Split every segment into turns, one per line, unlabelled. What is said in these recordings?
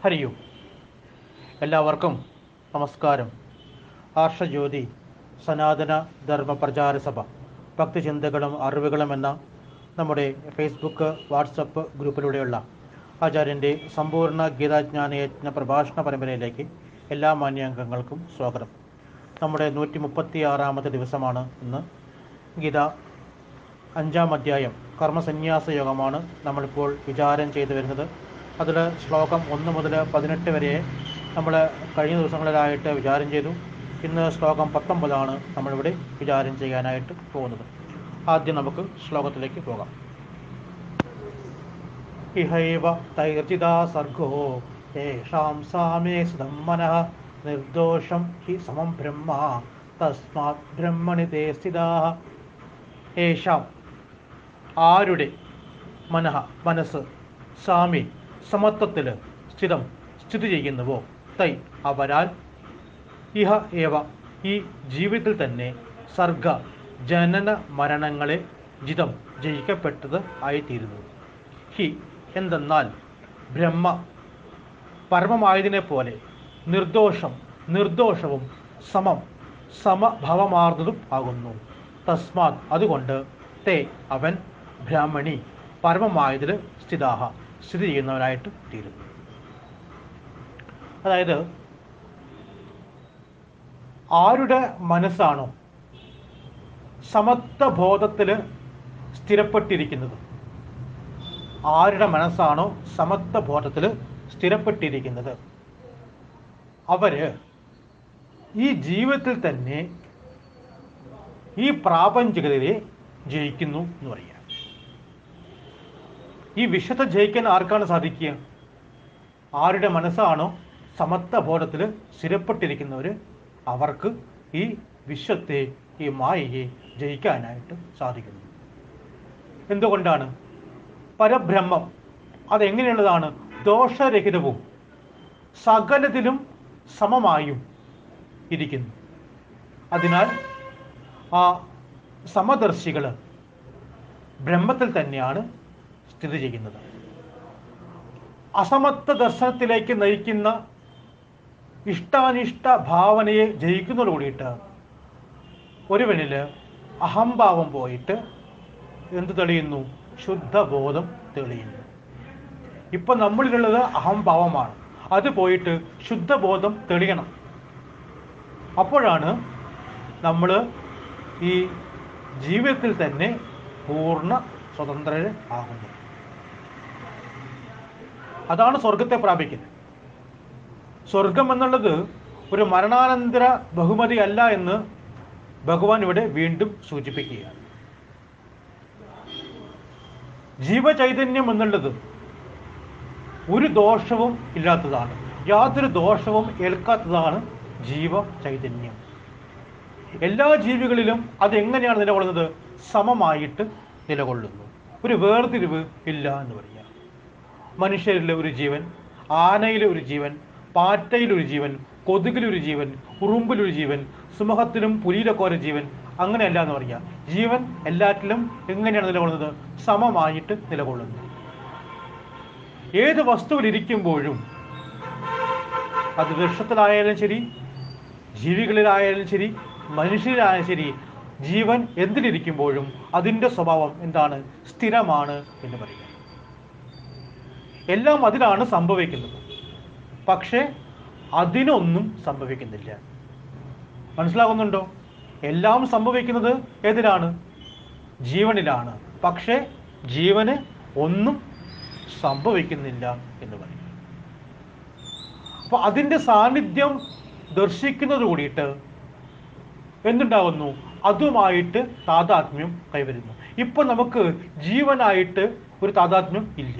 ഹരിയും എല്ലാവർക്കും നമസ്കാരം ആർഷജ്യോതി സനാതന ധർമ്മ പ്രചാര സഭ ഭക്തിചിന്തകളും അറിവുകളും എന്ന നമ്മുടെ ഫേസ്ബുക്ക് വാട്സപ്പ് ഗ്രൂപ്പിലൂടെയുള്ള ആചാര്യൻ്റെ സമ്പൂർണ്ണ ഗീതാജ്ഞാനയജ്ഞ പ്രഭാഷണ പരമ്പരയിലേക്ക് എല്ലാ മാന്യാംഗങ്ങൾക്കും സ്വാഗതം നമ്മുടെ നൂറ്റി മുപ്പത്തി ആറാമത്തെ ദിവസമാണ് ഇന്ന് ഗീത അഞ്ചാം അധ്യായം കർമ്മസന്യാസ യോഗമാണ് നമ്മളിപ്പോൾ വിചാരം ചെയ്തു വരുന്നത് അതിൽ ശ്ലോകം ഒന്ന് മുതൽ പതിനെട്ട് വരെ നമ്മൾ കഴിഞ്ഞ ദിവസങ്ങളിലായിട്ട് വിചാരം ചെയ്തു ഇന്ന് ശ്ലോകം പത്തൊമ്പതാണ് നമ്മളിവിടെ വിചാരം ചെയ്യാനായിട്ട് പോകുന്നത് ആദ്യം നമുക്ക് ശ്ലോകത്തിലേക്ക് പോകാം ഇഹൈവ തൈർജിതാ സർഗോ യേഷാം സാമേ സുതം മനഃ നിർദോഷം ഹി സമം ബ്രഹ്മ തസ്മാത് ബ്രഹ്മണി തേ സ്ഥിതാഃ യേഷാം ആരുടെ മനഃ മനസ്സ് സാമി സമത്വത്തിൽ സ്ഥിതം സ്ഥിതി ചെയ്യുന്നുവോ തൈ അവരാൽ ഇഹ ഏവ ഈ ജീവിതത്തിൽ തന്നെ സർഗ ജനന മരണങ്ങളെ ജിതം ജയിക്കപ്പെട്ടത് ആയിത്തീരുന്നു ഹി എന്തെന്നാൽ ബ്രഹ്മ പരമമായതിനെ പോലെ നിർദോഷം നിർദോഷവും സമം സമഭവമാർന്നതും ആകുന്നു തസ്മാത് അതുകൊണ്ട് തേ അവൻ ബ്രാഹ്മണി പരമമായതിൽ സ്ഥിതാഹ സ്ഥിതി ചെയ്യുന്നവനായിട്ട് തീരുന്നു അതായത് ആരുടെ മനസ്സാണോ സമത്വ ബോധത്തിൽ സ്ഥിരപ്പെട്ടിരിക്കുന്നത് ആരുടെ മനസ്സാണോ സമത്വ ബോധത്തിൽ സ്ഥിരപ്പെട്ടിരിക്കുന്നത് അവര് ഈ ജീവിതത്തിൽ തന്നെ ഈ പ്രാപഞ്ചികതയെ ജയിക്കുന്നു എന്ന് പറയാം ഈ വിശ്വത്തെ ജയിക്കാൻ ആർക്കാണ് സാധിക്കുക ആരുടെ മനസ്സാണോ സമത്വ ബോധത്തിൽ സ്ഥിരപ്പെട്ടിരിക്കുന്നവർ അവർക്ക് ഈ വിശ്വത്തെ ഈ മായയെ ജയിക്കാനായിട്ട് സാധിക്കുന്നു എന്തുകൊണ്ടാണ് പരബ്രഹ്മം അതെങ്ങനെയുള്ളതാണ് ദോഷരഹിതവും സകലത്തിലും സമമായും ഇരിക്കുന്നു അതിനാൽ ആ സമദർശികൾ ബ്രഹ്മത്തിൽ തന്നെയാണ് സ്ഥിതി ചെയ്യുന്നത് അസമത്വ ദർശനത്തിലേക്ക് നയിക്കുന്ന ഇഷ്ടാനിഷ്ട ഭാവനയെ ജയിക്കുന്നതോട് കൂടിയിട്ട് ഒരുവനിൽ അഹംഭാവം പോയിട്ട് എന്ത് തെളിയുന്നു ശുദ്ധബോധം തെളിയുന്നു ഇപ്പൊ നമ്മളിലുള്ളത് അഹംഭാവമാണ് അത് പോയിട്ട് ശുദ്ധബോധം തെളിയണം അപ്പോഴാണ് നമ്മൾ ഈ ജീവിതത്തിൽ തന്നെ പൂർണ്ണ സ്വതന്ത്രര് ആകുന്നത് അതാണ് സ്വർഗത്തെ പ്രാപിക്കുന്നത് സ്വർഗം എന്നുള്ളത് ഒരു മരണാനന്തര ബഹുമതി അല്ല എന്ന് ഭഗവാൻ ഇവിടെ വീണ്ടും സൂചിപ്പിക്കുകയാണ് ജീവചൈതന്യം എന്നുള്ളത് ഒരു ദോഷവും ഇല്ലാത്തതാണ് യാതൊരു ദോഷവും ഏൽക്കാത്തതാണ് ജീവ ചൈതന്യം എല്ലാ ജീവികളിലും അതെങ്ങനെയാണ് നിലകൊള്ളുന്നത് സമമായിട്ട് നിലകൊള്ളുന്നു ഒരു വേർതിരിവ് ഇല്ല എന്ന് പറയാം മനുഷ്യരിലെ ഒരു ജീവൻ ആനയിലെ ഒരു ജീവൻ പാറ്റയിലൊരു ജീവൻ കൊതുകിലൊരു ജീവൻ ഉറുമ്പിലൊരു ജീവൻ സിംഹത്തിലും പുലിയിലൊക്കെ ഒരു ജീവൻ അങ്ങനെയല്ല എന്ന് പറയാം ജീവൻ എല്ലാറ്റിലും എങ്ങനെയാണ് നിലകൊള്ളുന്നത് സമമായിട്ട് നിലകൊള്ളുന്നു ഏത് വസ്തുവിൽ ഇരിക്കുമ്പോഴും അത് വൃക്ഷത്തിലായാലും ശരി ജീവികളിലായാലും ശരി മനുഷ്യരായാലും ശരി ജീവൻ എന്തിലിരിക്കുമ്പോഴും അതിൻ്റെ സ്വഭാവം എന്താണ് സ്ഥിരമാണ് എന്ന് പറയുക എല്ലാം അതിലാണ് സംഭവിക്കുന്നത് പക്ഷേ അതിനൊന്നും സംഭവിക്കുന്നില്ല മനസ്സിലാകുന്നുണ്ടോ എല്ലാം സംഭവിക്കുന്നത് ഏതിലാണ് ജീവനിലാണ് പക്ഷേ ജീവന് ഒന്നും സംഭവിക്കുന്നില്ല എന്ന് പറയും അപ്പൊ അതിൻ്റെ സാന്നിധ്യം ദർശിക്കുന്നത് കൂടിയിട്ട് എന്തുണ്ടാവുന്നു അതുമായിട്ട് താതാത്മ്യം കൈവരുന്നു ഇപ്പൊ നമുക്ക് ജീവനായിട്ട് ഒരു താതാത്മ്യം ഇല്ല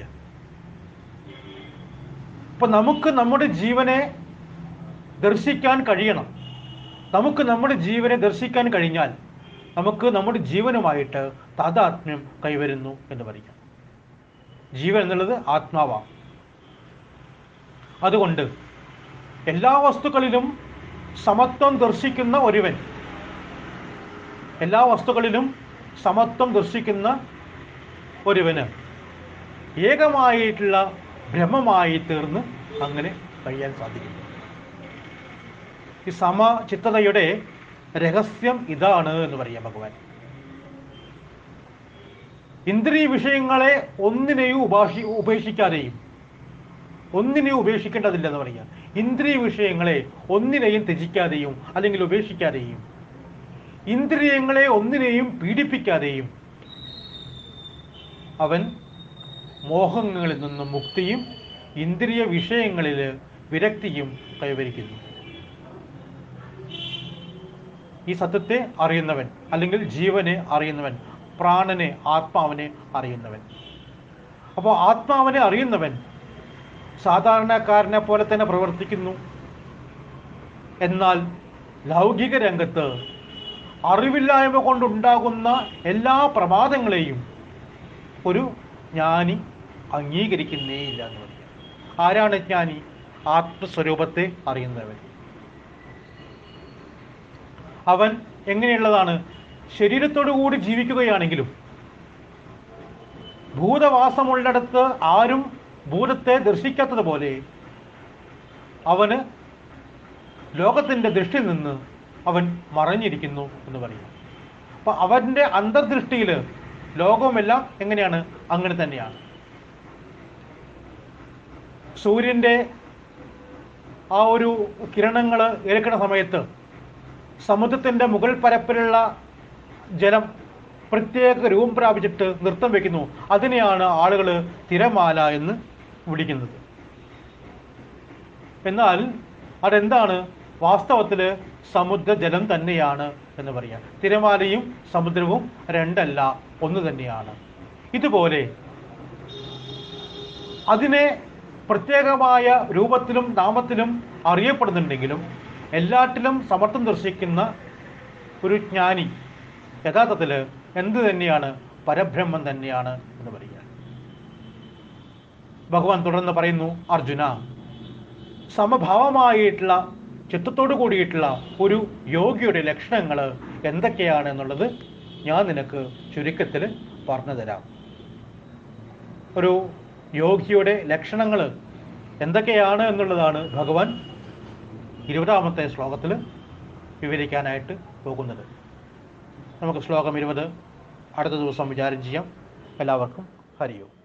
ഇപ്പൊ നമുക്ക് നമ്മുടെ ജീവനെ ദർശിക്കാൻ കഴിയണം നമുക്ക് നമ്മുടെ ജീവനെ ദർശിക്കാൻ കഴിഞ്ഞാൽ നമുക്ക് നമ്മുടെ ജീവനുമായിട്ട് താതാത്മ്യം കൈവരുന്നു എന്ന് പറയാം ജീവൻ എന്നുള്ളത് ആത്മാവാണ് അതുകൊണ്ട് എല്ലാ വസ്തുക്കളിലും സമത്വം ദർശിക്കുന്ന ഒരുവൻ എല്ലാ വസ്തുക്കളിലും സമത്വം ദർശിക്കുന്ന ഒരുവന് ഏകമായിട്ടുള്ള ബ്രഹ്മമായി തീർന്ന് അങ്ങനെ കഴിയാൻ സാധിക്കും ഈ സമചിത്തതയുടെ രഹസ്യം ഇതാണ് എന്ന് പറയാം ഭഗവാൻ ഇന്ദ്രിയ വിഷയങ്ങളെ ഒന്നിനെയും ഉപാഷി ഉപേക്ഷിക്കാതെയും ഒന്നിനെയും ഉപേക്ഷിക്കേണ്ടതില്ല എന്ന് പറയാം ഇന്ദ്രിയ വിഷയങ്ങളെ ഒന്നിനെയും ത്യജിക്കാതെയും അല്ലെങ്കിൽ ഉപേക്ഷിക്കാതെയും ഇന്ദ്രിയങ്ങളെ ഒന്നിനെയും പീഡിപ്പിക്കാതെയും അവൻ മോഹങ്ങളിൽ നിന്നും മുക്തിയും ഇന്ദ്രിയ വിഷയങ്ങളിൽ വിരക്തിയും കൈവരിക്കുന്നു ഈ സത്യത്തെ അറിയുന്നവൻ അല്ലെങ്കിൽ ജീവനെ അറിയുന്നവൻ പ്രാണനെ ആത്മാവിനെ അറിയുന്നവൻ അപ്പോൾ ആത്മാവിനെ അറിയുന്നവൻ സാധാരണക്കാരനെ പോലെ തന്നെ പ്രവർത്തിക്കുന്നു എന്നാൽ ലൗകിക രംഗത്ത് അറിവില്ലായ്മ കൊണ്ടുണ്ടാകുന്ന എല്ലാ പ്രമാദങ്ങളെയും ഒരു ജ്ഞാനി അംഗീകരിക്കുന്നേയില്ല എന്ന് പറയുക ആരാണ് ജ്ഞാനി ആത്മസ്വരൂപത്തെ അറിയുന്നവൻ അവൻ എങ്ങനെയുള്ളതാണ് ശരീരത്തോടു കൂടി ജീവിക്കുകയാണെങ്കിലും ഭൂതവാസമുള്ളിടത്ത് ആരും ഭൂതത്തെ ദർശിക്കാത്തതുപോലെ അവന് ലോകത്തിൻ്റെ ദൃഷ്ടിയിൽ നിന്ന് അവൻ മറഞ്ഞിരിക്കുന്നു എന്ന് പറയും അപ്പൊ അവന്റെ അന്തർദൃഷ്ടിയിൽ ലോകവുമെല്ലാം എങ്ങനെയാണ് അങ്ങനെ തന്നെയാണ് സൂര്യന്റെ ആ ഒരു കിരണങ്ങൾ ഏൽക്കുന്ന സമയത്ത് സമുദ്രത്തിന്റെ മുകൾ പരപ്പിലുള്ള ജലം പ്രത്യേക രൂപം പ്രാപിച്ചിട്ട് നൃത്തം വെക്കുന്നു അതിനെയാണ് ആളുകൾ തിരമാല എന്ന് വിളിക്കുന്നത് എന്നാൽ അതെന്താണ് വാസ്തവത്തിൽ സമുദ്രജലം തന്നെയാണ് എന്ന് പറയാം തിരമാലയും സമുദ്രവും രണ്ടല്ല ഒന്ന് തന്നെയാണ് ഇതുപോലെ അതിനെ പ്രത്യേകമായ രൂപത്തിലും നാമത്തിലും അറിയപ്പെടുന്നുണ്ടെങ്കിലും എല്ലാറ്റിലും സമർത്ഥം ദർശിക്കുന്ന ഒരു ജ്ഞാനി യഥാർത്ഥത്തിൽ എന്ത് തന്നെയാണ് പരബ്രഹ്മം തന്നെയാണ് എന്ന് പറയുക ഭഗവാൻ തുടർന്ന് പറയുന്നു അർജുന സമഭാവമായിട്ടുള്ള ചിത്തത്തോടു കൂടിയിട്ടുള്ള ഒരു യോഗിയുടെ ലക്ഷണങ്ങൾ എന്തൊക്കെയാണ് എന്നുള്ളത് ഞാൻ നിനക്ക് ചുരുക്കത്തിൽ പറഞ്ഞു തരാം ഒരു യോഗിയുടെ ലക്ഷണങ്ങൾ എന്തൊക്കെയാണ് എന്നുള്ളതാണ് ഭഗവാൻ ഇരുപതാമത്തെ ശ്ലോകത്തിൽ വിവരിക്കാനായിട്ട് പോകുന്നത് നമുക്ക് ശ്ലോകം ഇരുപത് അടുത്ത ദിവസം വിചാരം ചെയ്യാം എല്ലാവർക്കും ഹരിയോ